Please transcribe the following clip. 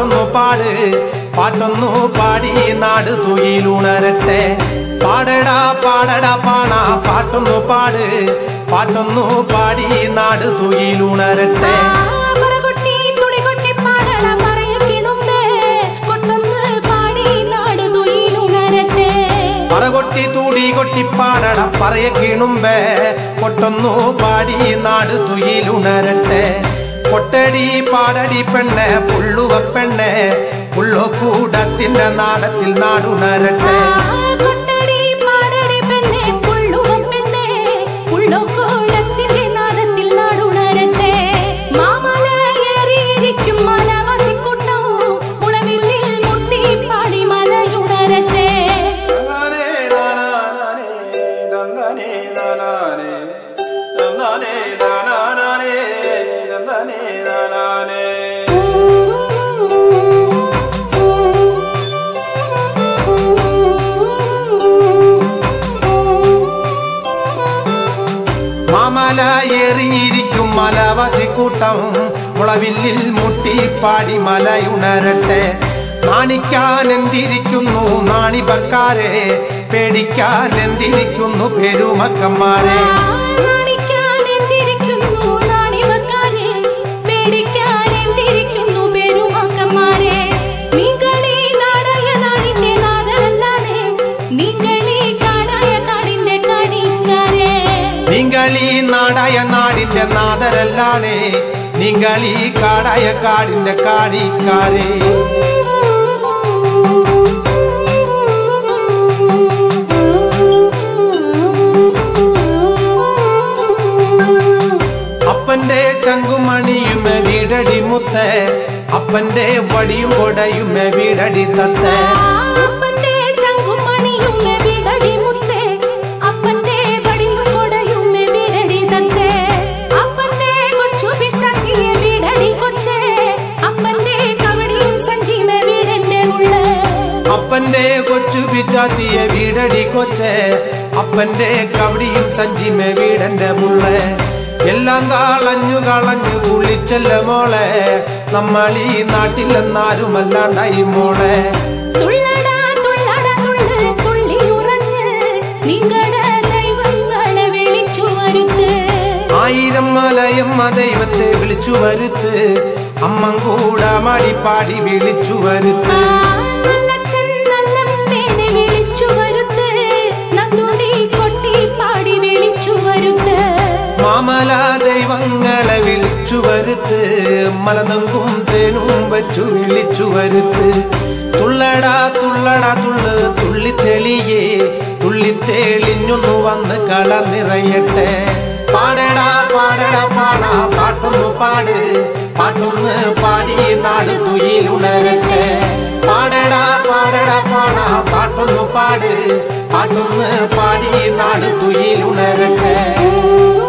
പാട്ടൊന്നു പാട് പാട്ടൊന്നു പാടി നാട് തുയിലുണരട്ടെ പാടടാ പാടടാ പാണ പാട്ടൊന്നു പാട് പാട്ടൊന്നു പാടി നാട് തുയിലുണരട്ടെ പറകൊട്ടി തുടികൊട്ടി പാടള പറയക്കിണുമ്പേ കൊട്ടൊന്ന് പാടി നാട് തുയിലുണരട്ടെ പറകൊട്ടി തൂടി കൊട്ടി പാടട പറയ കിണുമ്പേ കൊട്ടൊന്നു പാടി നാട് തുയിലുണരട്ടെ കൊട്ടടി പാടടി പെണ്ണെ പുള്ളുവ പെണ്ണെ പുള്ളോ കൂടത്തിന്റെ നാടത്തിൽ നാടുണരട്ടെ കൊട്ടടി പാടടി പെണ്ണെ പുള്ളുവ പെണ്ണെ പുള്ളോക്കോളത്തിന്റെ നാദത്തിൽ നാടുണരട്ടെ മാമല ഏറിയിരിക്കും മലവാസിക്കൂട്ടവും മുളവില്ലിൽ മുട്ടി പാടി മലയുണരട്ടെ മാമല ഏറിയിരിക്കും മലവാസിക്കൂട്ടം മുളവില്ലിൽ മുട്ടി പാടി മലയുണരട്ടെ നാണിക്കാൻ എന്തിരിക്കുന്നു നാണിപക്കാരെ പേടിക്കാൻ എന്തിരിക്കുന്നു പെരുമക്കന്മാരെ നാണിക്കാൻ എന്തിരിക്കുന്നു നാണിവക്കാരെ പേടിക്കാൻ എന്തിരിക്കുന്നു പെരുമാക്കന്മാരെ നിങ്ങളീ നാടായ നാടിന്റെ നാദരല്ലാതെ നിങ്ങളീ കാടായ കാടിന്റെ കാണിക്കാരെ നിങ്ങളീ നാടായ നാടിന്റെ നാദരല്ലാണേ നിങ്ങളീ കാടായ കാടിന്റെ കാടിക്കാരെ അപ്പന്റെ ചങ്കുമണിയുമേ വീടടി മുത്തേ അപ്പന്റെ വടിയും കൊടയുമേ വീടടി തത്തേ അപ്പന്റെ ചങ്കുമണിയുമേ വീടടി മുത്തേ അപ്പന്റെ വടിയും കൊടയുമേ വീടടി തത്തേ അപ്പന്റെ കൊച്ചു പിച്ചാക്കിയ വീടടി കൊച്ചേ അപ്പന്റെ കവടിയും സഞ്ചിമേ വീടന്റെ മുള്ളേ അപ്പന്റെ കൊച്ചു പിച്ചാത്തിയ വീടടി കൊച്ചേ അപ്പന്റെ കവടിയും സഞ്ചിമേ വീടന്റെ മുള്ളേ എല്ലാം കളഞ്ഞു കളഞ്ഞു കുളിച്ചല്ല മോളെ നമ്മൾ ഈ നാട്ടിലെന്നാരുമല്ലാണ്ടായി മോളെ തുള്ളടാ തുള്ളടാ തുള്ള് തുള്ളി ഉറങ്ങ് നിങ്ങളുടെ ദൈവങ്ങളെ വിളിച്ചു വരുത്ത് ആയിരം മലയമ്മ ദൈവത്തെ വിളിച്ചു വരുത്ത് അമ്മം കൂടെ മടിപ്പാടി വിളിച്ചു വരുത്ത് നല്ലച്ഛൻ നല്ലമ്മേനെ വിളിച്ചു വരുത്ത് നന്ദുടി കൊട്ടി പാടി വിളിച്ചു വരുത്ത് മാമല ദൈവങ്ങളെ വിളിച്ചു വരുത്ത് മലനങ്കും തേനും വച്ചു വിളിച്ചു വരുത്ത് തുള്ളടാ തുള്ളടാ തുള്ള് തുള്ളിത്തെളിയേ തുള്ളിത്തെളിഞ്ഞൊന്നു വന്ന് കള നിറയട്ടെ പാടടാ പാടടാ പാടാ പാട്ടൊന്നു പാട് പാട്ടൊന്ന് പാടി നാട് തുയിലുണരട്ടെ പാടടാ പാടടാ പാടാ പാട്ടൊന്നു പാട് പാട്ടൊന്ന് പാടി നാട് തുയിലുണരട്ടെ